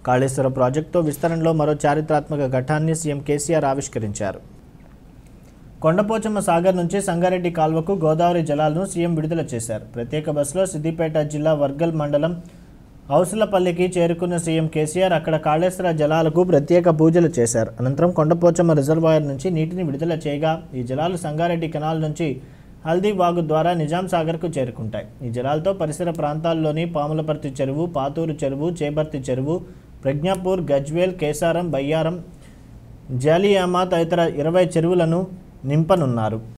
కాళేశ్వర ప్రాజెక్టుతో విస్తరణలో మరో చారిత్రాత్మక ఘట్టాన్ని సీఎం కేసీఆర్ ఆవిష్కరించారు కొండపోచమ్మ సాగర్ నుంచి సంగారెడ్డి కాల్వకు గోదావరి జలాలను సీఎం విడుదల చేశారు ప్రత్యేక బస్సులో సిద్దిపేట జిల్లా వర్గల్ మండలం ఔసులపల్లికి చేరుకున్న సీఎం కేసీఆర్ అక్కడ కాళేశ్వర జలాలకు ప్రత్యేక పూజలు చేశారు అనంతరం కొండపోచమ్మ రిజర్వాయర్ నుంచి నీటిని విడుదల చేయగా ఈ జలాలు సంగారెడ్డి కెనాల్ నుంచి హల్దీ వాగు ద్వారా నిజాం సాగర్కు చేరుకుంటాయి ఈ జలాలతో పరిసర ప్రాంతాల్లోని పాములపర్తి చెరువు పాతూరు చెరువు చేబర్తి చెరువు ప్రజ్ఞాపూర్ గజ్వేల్ కేసారం బయ్యారం జాలియామా తదితర ఇరవై చెరువులను నింపనున్నారు